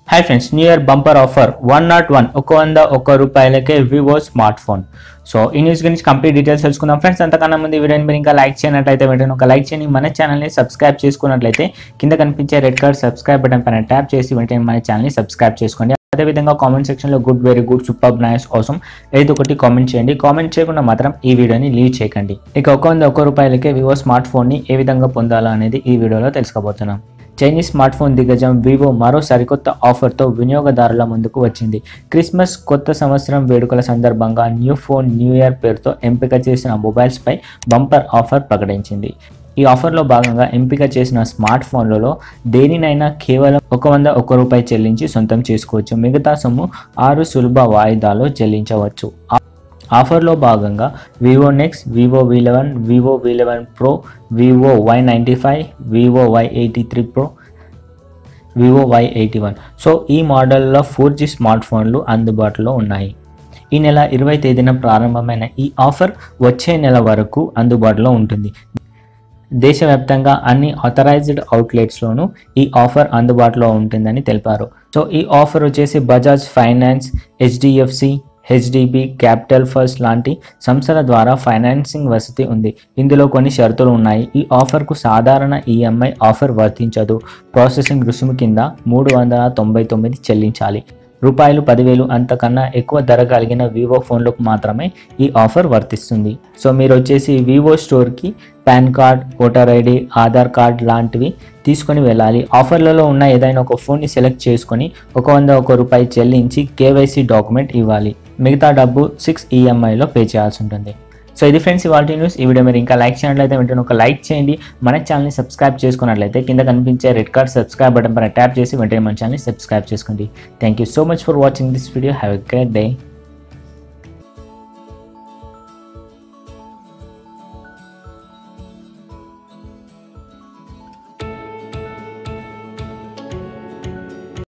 hi friends new year bumper offer one not one ఒక వంద ఒక్క రూపాయలకే వివో స్మార్ట్ ఫోన్ సో ఈ న్యూస్ గురించి కంప్లీట్ డీటెయిల్స్ తెలుసుకుందాం ఫ్రెండ్స్ అంతకన్నా ముందు ఈ వీడియోని మీరు ఇంకా లైక్ చేయనట్లయితే వెంటనే ఒక లైక్ చేయండి మన ఛానల్ని సబ్స్క్రైబ్ చేసుకున్నట్లయితే కింద కనిపించే రెడ్ కలర్ సబ్స్క్రైబ్ బటన్ పైన ట్యాప్ చేసి వెంటనే మన ఛానల్ని సబ్స్క్రైబ్ చేసుకోండి అదేవిధంగా కామెంట్ సెక్షన్లో good very good super nice కోసం ఏదో ఒకటి కామెంట్ చేయండి కామెంట్ చేయకుండా మాత్రం ఈ వీడియోని లీవ్ చేయకండి ఇక ఒక వంద ఒక్క రూపాయలకే వివో స్మార్ట్ ఫోన్ని ఏ విధంగా పొందాలో అనేది ఈ వీడియోలో తెలుసుకోబోతున్నాం చైనీస్ స్మార్ట్ ఫోన్ దిగ్గజం వివో మరో సరికొత్త ఆఫర్తో వినియోగదారుల ముందుకు వచ్చింది క్రిస్మస్ కొత్త సంవత్సరం వేడుకల సందర్భంగా న్యూ ఫోన్ న్యూ ఇయర్ పేరుతో ఎంపిక చేసిన మొబైల్స్పై బంపర్ ఆఫర్ ప్రకటించింది ఈ ఆఫర్లో భాగంగా ఎంపిక చేసిన స్మార్ట్ ఫోన్లలో దేనినైనా కేవలం ఒక వంద ఒక్క రూపాయి చెల్లించి సొంతం చేసుకోవచ్చు మిగతా సొమ్ము ఆరు సులభ వాయిదాలో చెల్లించవచ్చు ఆఫర్లో భాగంగా Vivo NEX Vivo V eleven Vivo V eleven pro Vivo Y ninety five Vivo Y eighty three pro Vivo Y eighty one so ఈ మోడల్లో ఫోర్ జీ స్మార్ట్ ఫోన్లు అందుబాటులో ఉన్నాయి ఈ నెల ఇరవై తేదీన ప్రారంభమైన ఈ ఆఫర్ వచ్చే నెల వరకు అందుబాటులో ఉంటుంది దేశవ్యాప్తంగా అన్ని ఆథరైజ్డ్ అవుట్లెట్స్లోనూ ఈ ఆఫర్ అందుబాటులో ఉంటుందని తెలిపారు సో ఈ ఆఫర్ వచ్చేసి Bajaj finance HDFC HDB capital first లాంటి సంస్థల ద్వారా ఫైనాన్సింగ్ వసతి ఉంది ఇందులో కొన్ని షరతులు ఉన్నాయి ఈ ఆఫర్కు సాధారణ ఈఎంఐ ఆఫర్ వర్తించదు ప్రాసెసింగ్ రుసుము కింద మూడు వందల తొంభై తొమ్మిది చెల్లించాలి రూపాయలు పదివేలు అంతకన్నా ఎక్కువ ధర కలిగిన వివో ఫోన్లకు మాత్రమే ఈ ఆఫర్ వర్తిస్తుంది సో మీరు వచ్చేసి వివో స్టోర్కి PAN card voter ID Aadhaar card లాంటివి తీసుకొని వెళ్ళాలి ఆఫర్లలో ఉన్న ఏదైనా ఒక ఫోన్ని సెలెక్ట్ చేసుకొని ఒక వంద ఒక రూపాయి చెల్లించి కేవైసీ డాక్యుమెంట్ ఇవ్వాలి మిగతా డబ్బు సిక్స్ ఈఎంఐలో పే చేయాల్సి ఉంటుంది సో ఇది ఫ్రెండ్స్ ఇవాళ న్యూస్ ఈ వీడియో మీరు ఇంకా లైక్ చేయనట్లయితే వెంటనే ఒక లైక్ చేయండి మన ఛానల్ని సబ్స్క్రైబ్ చేసుకున్నట్లయితే కింద కనిపించే రెడ్ కార్డ్ సబ్స్క్రైబ్ బటన్ పైన ట్యాప్ చేసి వెంటనే మన ఛానల్ని సబ్స్క్రైబ్ చేసుకోండి thank you so much for watching this video have a great day